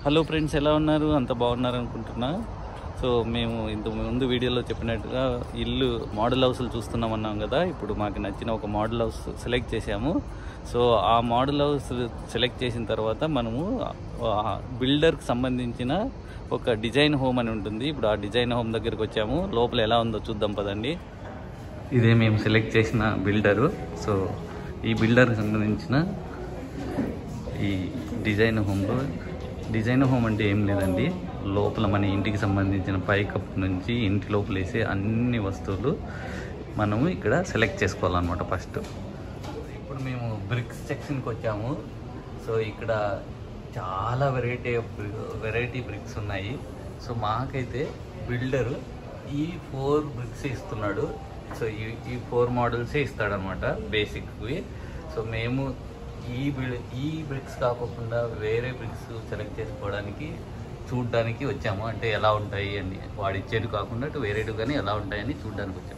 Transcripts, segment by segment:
Hello friends ఎలా ఉన్నారు అంత బాగున్నారు అనుకుంటున్నా సో మేము ఇంత ముందు వీడియోలో చెప్పినట్టుగా ఇల్లు మోడల్ హౌస్లు చూస్తున్నామన్నాం కదా ఇప్పుడు మాకు నచ్చిన ఒక మోడల్ హౌస్ సెలెక్ట్ చేసాము సో ఆ మోడల్ హౌస్ సెలెక్ట్ చేసిన తర్వాత మనము బిల్డర్కి సంబంధించిన ఒక డిజైన్ హోమ్ అని ఉంటుంది ఇప్పుడు ఆ డిజైన్ హోమ్ దగ్గరికి వచ్చాము లోపల ఎలా ఉందో చూద్దాం పదండి ఇదే మేము సెలెక్ట్ చేసిన బిల్డరు సో ఈ బిల్డర్కి సంబంధించిన ఈ డిజైన్ హోమ్లో డిజైన్ హోమ్ అంటే ఏం లేదండి లోపల మన ఇంటికి సంబంధించిన పైకప్పు నుంచి ఇంటి లోపల వేసే అన్ని వస్తువులు మనము ఇక్కడ సెలెక్ట్ చేసుకోవాలన్నమాట ఫస్ట్ ఇప్పుడు మేము బ్రిక్స్ సెక్షన్కి వచ్చాము సో ఇక్కడ చాలా వెరైటీ ఆఫ్ వెరైటీ బ్రిక్స్ ఉన్నాయి సో మాకైతే బిల్డర్ ఈ ఫోర్ బ్రిక్స్ ఇస్తున్నాడు సో ఈ ఈ ఫోర్ మోడల్సే ఇస్తాడనమాట బేసిక్వి సో మేము ఈ బిల్ ఈ బ్రిక్స్ కాకుండా వేరే బ్రిక్స్ సెలెక్ట్ చేసుకోవడానికి చూడడానికి వచ్చాము అంటే ఎలా ఉంటాయి అని వాడు ఇచ్చేది కాకుండా అటు వేరేటివి కానీ ఎలా ఉంటాయని చూడడానికి వచ్చాము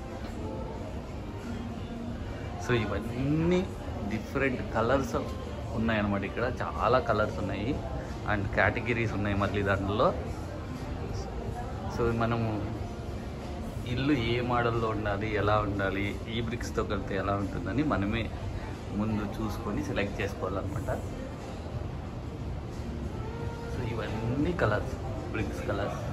సో ఇవన్నీ డిఫరెంట్ కలర్స్ ఉన్నాయన్నమాట ఇక్కడ చాలా కలర్స్ ఉన్నాయి అండ్ కేటగిరీస్ ఉన్నాయి మళ్ళీ దాంట్లో సో మనము ఇల్లు ఏ మోడల్లో ఉండాలి ఎలా ఉండాలి ఈ బ్రిక్స్తో కలిపితే ఎలా ఉంటుందని మనమే ముందు చూసుకొని సెలెక్ట్ చేసుకోవాలన్నమాట సో ఇవన్నీ కలర్స్ బ్రిక్స్ కలర్స్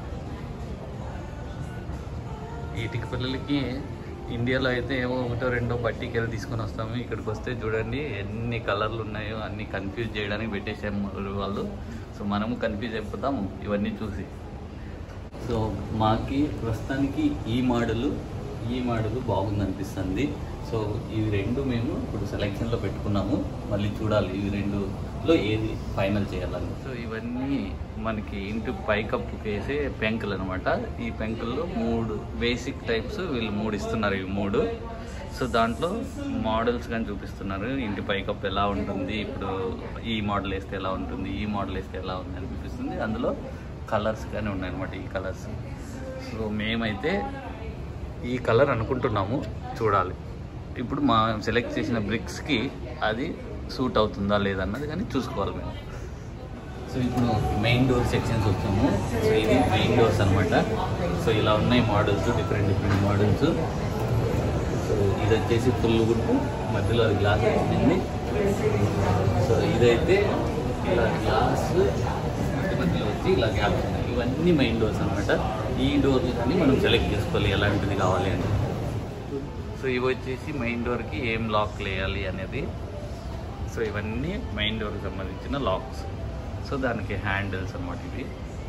ఈటికి పిల్లలకి ఇండియాలో అయితే ఏమో ఒకటో రెండో బట్టికి వెళ్ళి తీసుకొని వస్తాము ఇక్కడికి వస్తే చూడండి ఎన్ని కలర్లు ఉన్నాయో అన్ని కన్ఫ్యూజ్ చేయడానికి పెట్టేసాము వాళ్ళు సో మనము కన్ఫ్యూజ్ అయిపోతాము ఇవన్నీ చూసి సో మాకి ప్రస్తుతానికి ఈ మోడలు ఈ మోడల్ బాగుంది అనిపిస్తుంది సో ఇవి రెండు మేము ఇప్పుడు సెలెక్షన్లో పెట్టుకున్నాము మళ్ళీ చూడాలి ఇవి రెండులో ఏది ఫైనల్ చేయాలని సో ఇవన్నీ మనకి ఇంటి పైకప్పుకి వేసే పెంకులు అనమాట ఈ పెంకుల్లో మూడు బేసిక్ టైప్స్ వీళ్ళు మూడు ఇస్తున్నారు ఇవి మూడు సో దాంట్లో మోడల్స్ కానీ చూపిస్తున్నారు ఇంటి పైకప్పు ఎలా ఉంటుంది ఇప్పుడు ఈ మోడల్ వేస్తే ఎలా ఉంటుంది ఈ మోడల్ వేస్తే ఎలా ఉంది అని చూపిస్తుంది అందులో కలర్స్ కానీ ఉన్నాయన్నమాట ఈ కలర్స్ సో మేమైతే ఈ కలర్ అనుకుంటున్నాము చూడాలి ఇప్పుడు మా సెలెక్ట్ చేసిన బ్రిక్స్కి అది సూట్ అవుతుందా లేదన్నది కానీ చూసుకోవాలి మేము సో ఇప్పుడు మెయిన్ డోర్ సెక్షన్స్ వచ్చాము సో ఇది మెయిన్ డోర్స్ అనమాట సో ఇలా ఉన్నాయి models different different models so ఇది వచ్చేసి ఫుల్ గుడ్డు మధ్యలో అది గ్లాస్ వచ్చింది సో ఇదైతే ఇలా గ్లాస్ మధ్యలో వచ్చి ఇలా గ్యాప్ ఉన్నాయి ఇవన్నీ మెయిన్ డోర్స్ అనమాట ఈ డోర్లు కానీ మనం సెలెక్ట్ చేసుకోవాలి ఎలాంటిది కావాలి అని సో ఇవి వచ్చేసి మెయిన్ డోర్కి ఏం లాక్ వేయాలి అనేది సో ఇవన్నీ మెయిన్ డోర్కి సంబంధించిన లాక్స్ సో దానికి హ్యాండిల్స్ అన్నమాట ఇవి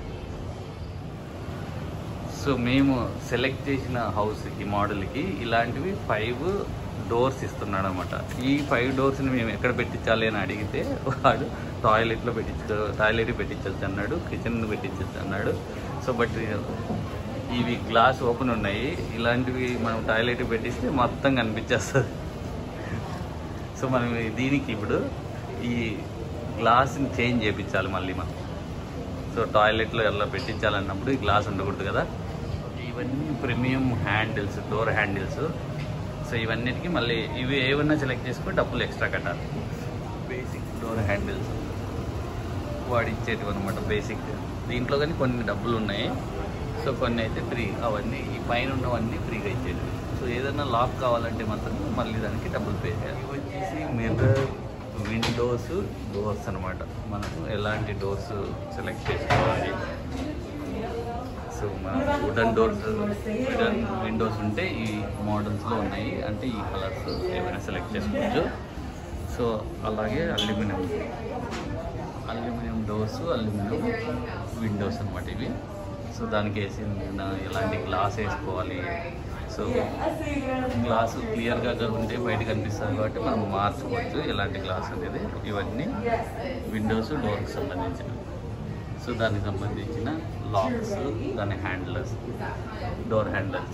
సో మేము సెలెక్ట్ చేసిన హౌస్కి మోడల్కి ఇలాంటివి ఫైవ్ డోర్స్ ఇస్తున్నాడు అనమాట ఈ ఫైవ్ డోర్స్ని మేము ఎక్కడ పెట్టించాలి అని అడిగితే వాడు టాయిలెట్లో పెట్టించ టాయిలెట్ పెట్టించచ్చు అన్నాడు కిచెన్ పెట్టించచ్చు అన్నాడు సో బట్ ఇవి గ్లాస్ ఓపెన్ ఉన్నాయి ఇలాంటివి మనం టాయిలెట్ పెట్టిస్తే మొత్తం కనిపించేస్తుంది సో మనం దీనికి ఇప్పుడు ఈ గ్లాస్ని చేంజ్ చేయించాలి మళ్ళీ మనం సో టాయిలెట్లో ఎలా పెట్టించాలన్నప్పుడు ఈ గ్లాస్ ఉండకూడదు కదా ఇవన్నీ premium handles door handles so ఇవన్నిటికీ మళ్ళీ ఇవి ఏమన్నా సెలెక్ట్ చేసుకుని డబ్బులు ఎక్స్ట్రా కట్టాలి బేసిక్ డోర్ హ్యాండిల్స్ వాడు ఇచ్చేటివి అనమాట బేసిక్ దీంట్లో కానీ కొన్ని డబ్బులు ఉన్నాయి సో కొన్ని అయితే ఫ్రీ అవన్నీ ఈ పైన ఉన్నవన్నీ ఫ్రీగా ఇచ్చేటివి సో ఏదైనా లాక్ కావాలంటే మాత్రం మళ్ళీ దానికి డబ్బులు పే చేయాలి ఇవి వచ్చేసి మిర్రర్ విండోస్ డోర్స్ అనమాట మనకు ఎలాంటి డోర్స్ సెలెక్ట్ చేసుకోవాలి సో మన వుడన్ డోర్స్ వుడన్ విండోస్ ఉంటే ఈ మోడల్స్లో ఉన్నాయి అంటే ఈ కలర్స్ ఏమైనా సెలెక్ట్ చేసుకోవచ్చు సో అలాగే aluminium aluminium doors aluminium windows అనమాట ఇవి సో దానికి వేసి ఎలాంటి గ్లాస్ వేసుకోవాలి సో గ్లాస్ క్లియర్గా ఉంటే బయట కనిపిస్తుంది కాబట్టి మనం మార్చుకోవచ్చు ఎలాంటి గ్లాస్ అనేది ఇవన్నీ విండోస్ డోర్కి సంబంధించినవి సో దానికి సంబంధించిన లాక్స్ దాని హ్యాండ్లర్స్ డోర్ హ్యాండ్లర్స్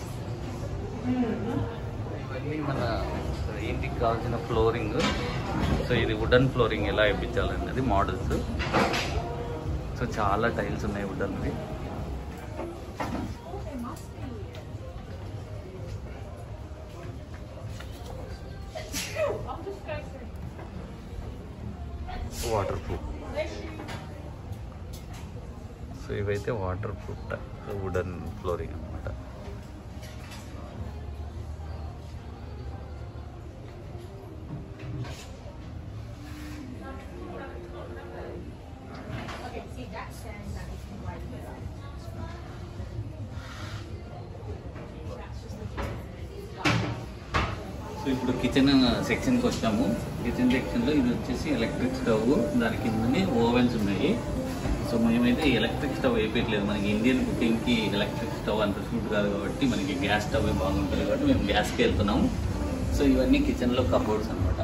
ఇవన్నీ మన ఇంటికి కావాల్సిన ఫ్లోరింగ్ సో ఇది వుడన్ ఫ్లోరింగ్ ఎలా వేయించాలనేది మోడల్స్ సో చాలా టైల్స్ ఉన్నాయి వుడన్వి వాటర్ ప్రూఫ్ సో ఇవైతే వాటర్ ప్రూఫ్ వుడన్ ఫ్లోరింగ్ అనమాట సో ఇప్పుడు కిచెన్ సెక్షన్కి వచ్చాము కిచెన్ సెక్షన్లో ఇది వచ్చేసి ఎలక్ట్రిక్ స్టవ్ దాని కిందనే ఓవెన్స్ ఉన్నాయి సో మేమైతే ఎలక్ట్రిక్ స్టవ్ వేయట్లేదు మనకి ఇండియన్ కుకింగ్కి ఎలక్ట్రిక్ స్టవ్ అంత సూట్ కాదు కాబట్టి మనకి గ్యాస్ స్టవ్ బాగుంటుంది కాబట్టి మేము గ్యాస్కి వెళ్తున్నాము సో ఇవన్నీ కిచెన్లో కబోర్డ్స్ అనమాట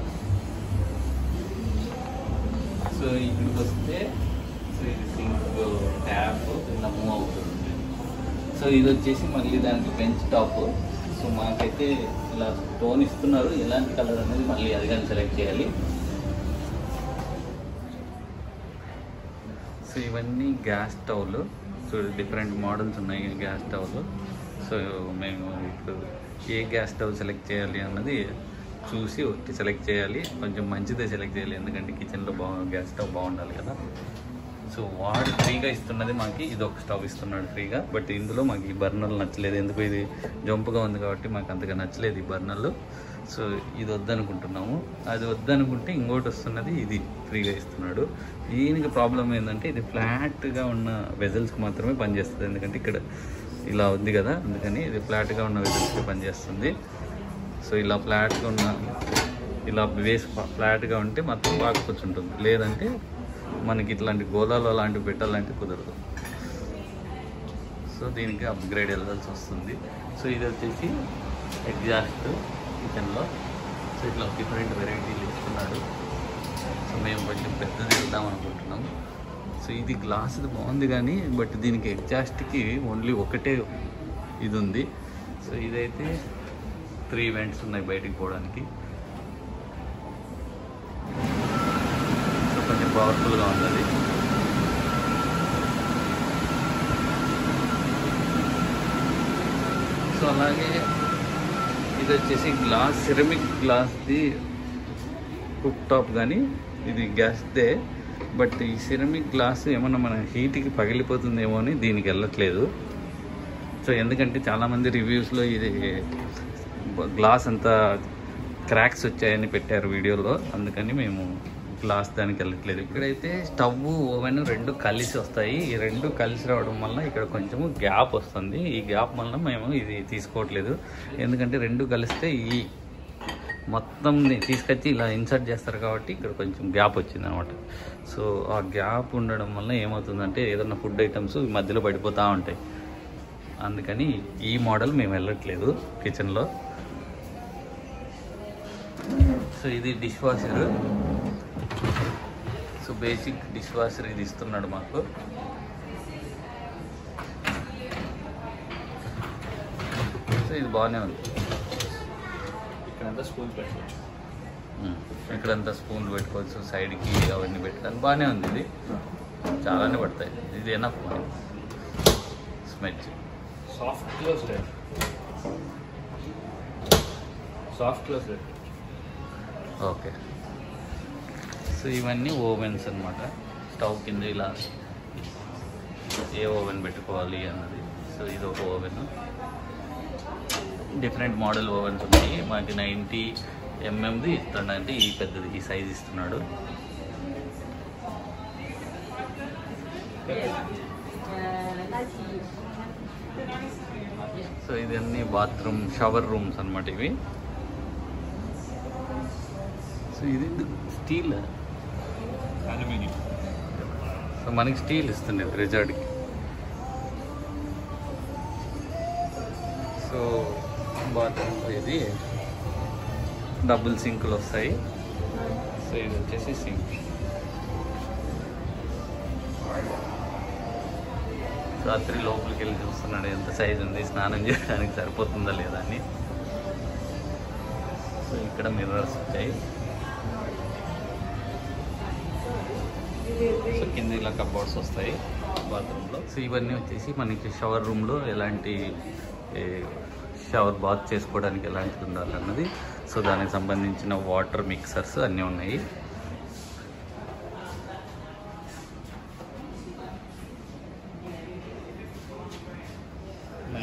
సో ఇక్కడికి వస్తే సో ఇది సింక్ ట్యాప్ కింద మూవ్ అవుతుంది సో ఇది వచ్చేసి మళ్ళీ దానికి బెంచ్ టాప్ సో మాకైతే ఇలా టోన్ ఇస్తున్నారు ఎలాంటి కలర్ అనేది మళ్ళీ అది కానీ సెలెక్ట్ చేయాలి సో ఇవన్నీ గ్యాస్ స్టవ్లు సో డిఫరెంట్ మోడల్స్ ఉన్నాయి గ్యాస్ స్టవ్లు సో మేము ఇప్పుడు ఏ గ్యాస్ స్టవ్ సెలెక్ట్ చేయాలి అన్నది చూసి ఒకటి సెలెక్ట్ చేయాలి కొంచెం మంచిదే సెలెక్ట్ చేయాలి ఎందుకంటే కిచెన్లో బా గ్యాస్ స్టవ్ బాగుండాలి కదా సో వాడు ఫ్రీగా ఇస్తున్నది మాకు ఇది ఒక స్టవ్ ఇస్తున్నాడు ఫ్రీగా బట్ ఇందులో మాకు ఈ బర్నర్లు నచ్చలేదు ఎందుకు ఇది జంపుగా ఉంది కాబట్టి మాకు అంతగా నచ్చలేదు ఈ బర్నర్లు సో ఇది వద్దనుకుంటున్నాము అది వద్దనుకుంటే ఇంకోటి వస్తున్నది ఇది ఫ్రీగా ఇస్తున్నాడు దీనికి ప్రాబ్లం ఏంటంటే ఇది ఫ్లాట్గా ఉన్న వెజల్స్కి మాత్రమే పనిచేస్తుంది ఎందుకంటే ఇక్కడ ఇలా ఉంది కదా అందుకని ఇది ఫ్లాట్గా ఉన్న వెజల్స్కి పనిచేస్తుంది సో ఇలా ఫ్లాట్గా ఉన్న ఇలా వేస్ ఫ్లాట్గా ఉంటే మొత్తం బాగా కూర్చుంటుంది లేదంటే మనకి ఇట్లాంటి గోళాలు అలాంటివి పెట్టాలంటే కుదరదు సో దీనికి అప్గ్రేడ్ వెళ్ళాల్సి వస్తుంది సో ఇది వచ్చేసి ఎగ్జాస్ట్ కిచెన్లో సో ఇట్లా డిఫరెంట్ వెరైటీలు ఇస్తున్నాడు సో మేము కొంచెం పెద్దది వెళ్దాం అనుకుంటున్నాం సో ఇది గ్లాస్ బాగుంది కానీ బట్ దీనికి ఎగ్జాస్ట్కి ఓన్లీ ఒకటే ఇది ఉంది సో ఇదైతే త్రీ ఈవెంట్స్ ఉన్నాయి బయటికి పోవడానికి సో కొంచెం పవర్ఫుల్గా ఉంది అది సో అలాగే ఇది వచ్చేసి గ్లాస్ సిరమిక్ గ్లాస్ది కుక్ టాప్ కానీ ఇది గ్యాస్దే బట్ ఈ సిరమిక్ గ్లాస్ ఏమన్నా మన హీట్కి పగిలిపోతుందేమో అని దీనికి వెళ్ళట్లేదు సో ఎందుకంటే చాలామంది రివ్యూస్లో ఇది గ్లాస్ అంతా క్రాక్స్ వచ్చాయని పెట్టారు వీడియోలో అందుకని మేము గ్లాస్ దానికి వెళ్ళట్లేదు ఇక్కడైతే స్టవ్ ఓవెన్ రెండు కలిసి వస్తాయి ఈ రెండు కలిసి రావడం వల్ల ఇక్కడ కొంచెము గ్యాప్ వస్తుంది ఈ గ్యాప్ వల్ల మేము ఇది తీసుకోవట్లేదు ఎందుకంటే రెండు కలిస్తే ఈ మొత్తం తీసుకొచ్చి ఇలా ఇన్సర్ట్ చేస్తారు కాబట్టి ఇక్కడ కొంచెం గ్యాప్ వచ్చింది అనమాట సో ఆ గ్యాప్ ఉండడం వల్ల ఏమవుతుందంటే ఏదైనా ఫుడ్ ఐటమ్స్ మధ్యలో పడిపోతూ ఉంటాయి అందుకని ఈ మోడల్ మేము వెళ్ళట్లేదు కిచెన్లో సో ఇది dishwasher so basic dishwasher ఇది ఇస్తున్నాడు మాకు సో ఇది బాగానే ఉంది ఇక్కడంతా స్కూల్ పెట్టవచ్చు ఉమ్. ఇక్కడంతా స్పూన్లు పెట్టుకోవచ్చు సైడ్కి అవన్నీ పెట్టుకోవాలి బాగానే ఉంది ఇది చాలానే పడతాయి ఇది ఎనఫ్ స్మెచ్ soft close rate soft close rate okay so ఇవన్నీ ఓవెన్స్ అన్నమాట స్టవ్ కింద ఇలా ఏ ఓవెన్ పెట్టుకోవాలి అన్నది సో ఇది ఒక ఓవెన్ డిఫరెంట్ మోడల్ ఓవెన్స్ ఉన్నాయి మనకి నైంటీ ఎంఎంది ఇస్తున్నాడు అంటే ఈ పెద్దది ఈ సైజ్ ఇస్తున్నాడు సో ఇది అన్ని బాత్రూమ్ షవర్ రూమ్స్ అన్నమాట ఇవి సో ఇది స్టీల్ అల్యూమినియం సో మనకి స్టీల్ ఇస్తుంది రిజర్డ్కి సో బాత్రూమ్ ఇది డబుల్ సింకులు వస్తాయి సో ఇది వచ్చేసి సింక్ రాత్రి లోపలికి వెళ్ళి చూస్తున్నాడు ఎంత సైజ్ ఉంది స్నానం చేయడానికి సరిపోతుందా లేదా అని సో ఇక్కడ మిర్రర్స్ వచ్చాయి సో కింద ఇలా కబోర్డ్స్ వస్తాయి బాత్రూంలో సో ఇవన్నీ వచ్చేసి మనకి షవర్ రూమ్లో ఎలాంటి షవర్ బాత్ చేసుకోవడానికి ఎలాంటిది ఉండాలన్నది సో దానికి సంబంధించిన వాటర్ మిక్సర్స్ అన్నీ ఉన్నాయి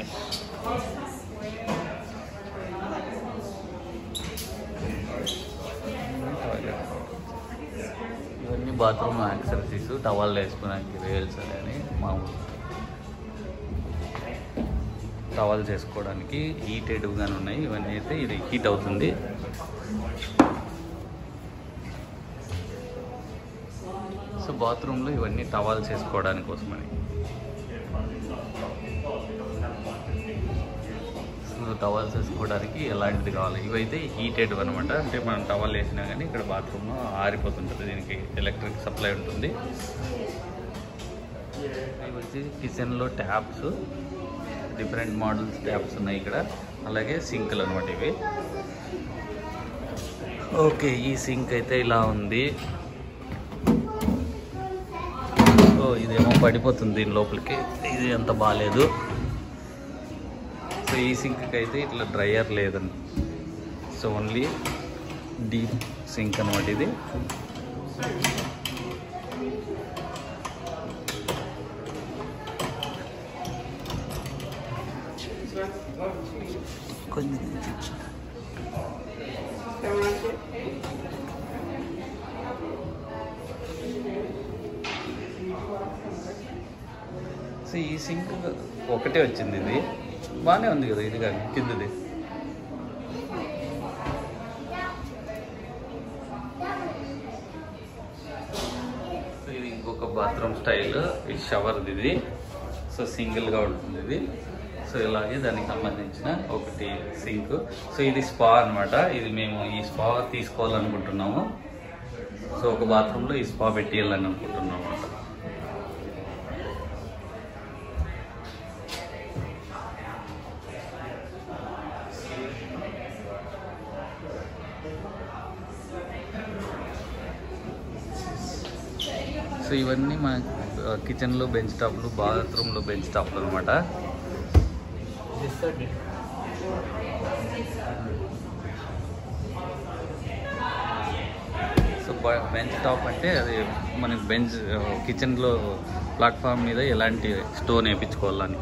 ఇవన్నీ బాత్రూమ్ యాక్సెసరీస్ టవాల్ వేసుకోవడానికి రేల్స్ అని మామూలు టవల్ చేసుకోవడానికి హీటెడ్గానే ఉన్నాయి ఇవన్నీ అయితే ఇది హీట్ అవుతుంది సో బాత్రూంలో ఇవన్నీ టవాల్స్ వేసుకోవడానికి కోసమని సో టవల్స్ వేసుకోవడానికి ఎలాంటిది కావాలి ఇవైతే హీటెడ్ అనమాట అంటే మనం టవల్ వేసినా కానీ ఇక్కడ బాత్రూమ్ ఆరిపోతుంటుంది దీనికి ఎలక్ట్రిక్ సప్లై ఉంటుంది ఇవి వచ్చి కిచెన్లో ట్యాప్స్ డిఫరెంట్ మోడల్స్ ట్యాప్స్ ఉన్నాయి ఇక్కడ అలాగే సింకులు అనమాట ఇవి ఓకే ఈ సింక్ అయితే ఇలా ఉంది సో ఇదేమో పడిపోతుంది దీని లోపలికి ఇది అంత బాగాలేదు సో ఈ సింక్కి అయితే ఇట్లా డ్రయర్ లేదండి సో ఓన్లీ డీప్ సింక్ అనమాట ఇది కొన్ని సో ఈ సింక్ ఒకటే వచ్చింది ఇది బాగానే ఉంది కదా ఇది కానీ కిందది సో ఇది ఇంకొక బాత్రూమ్ స్టైల్ ఇది షవర్ది ఇది సో సింగిల్గా ఉంటుంది ఇది సో ఇలాగే దానికి సంబంధించిన ఒకటి సింక్ సో ఇది స్పా అన్నమాట ఇది మేము ఈ స్పా తీసుకోవాలనుకుంటున్నాము సో ఒక బాత్రూంలో ఈ స్పా పెట్టేయాలని అనుకుంటున్నాం అన్నమాట సో ఇవన్నీ మన కిచెన్లో బెంచ్ టాప్లు బాత్రూంలో బెంచ్ టాప్లు అనమాట సో బెంచ్ టాప్ అంటే అది మనకి బెంచ్ కిచెన్లో ప్లాట్ఫామ్ మీద ఎలాంటి స్టోన్ వేయించుకోవాలని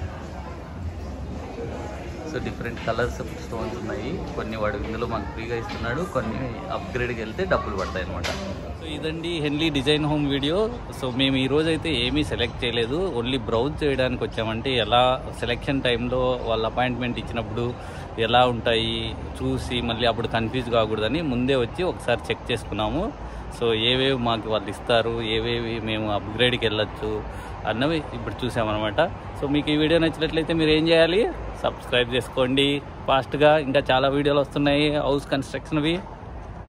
సో డిఫరెంట్ కలర్స్ స్టోన్స్ ఉన్నాయి కొన్ని వాడు ఇందులో మాకు ఫ్రీగా ఇస్తున్నాడు కొన్ని అప్గ్రేడ్కి వెళ్తే డబ్బులు పడతాయి అనమాట సో ఇదండి Henley design home video so మేము ఈ రోజు అయితే ఏమీ సెలెక్ట్ చేయలేదు ఓన్లీ బ్రౌజ్ చేయడానికి వచ్చామంటే ఎలా సెలెక్షన్ టైంలో వాళ్ళ అపాయింట్మెంట్ ఇచ్చినప్పుడు ఎలా ఉంటాయి చూసి మళ్ళీ అప్పుడు కన్ఫ్యూజ్ కాకూడదని ముందే వచ్చి ఒకసారి చెక్ చేసుకున్నాము సో ఏవేవి మాకు వాళ్ళు ఇస్తారు ఏవేవి మేము అప్గ్రేడ్కి వెళ్ళొచ్చు అన్నవి ఇప్పుడు చూసామన్నమాట సో మీకు ఈ వీడియో నచ్చినట్లయితే మీరు ఏం చేయాలి సబ్స్క్రైబ్ చేసుకోండి ఫాస్ట్గా ఇంకా చాలా వీడియోలు వస్తున్నాయి హౌస్ కన్స్ట్రక్షన్వి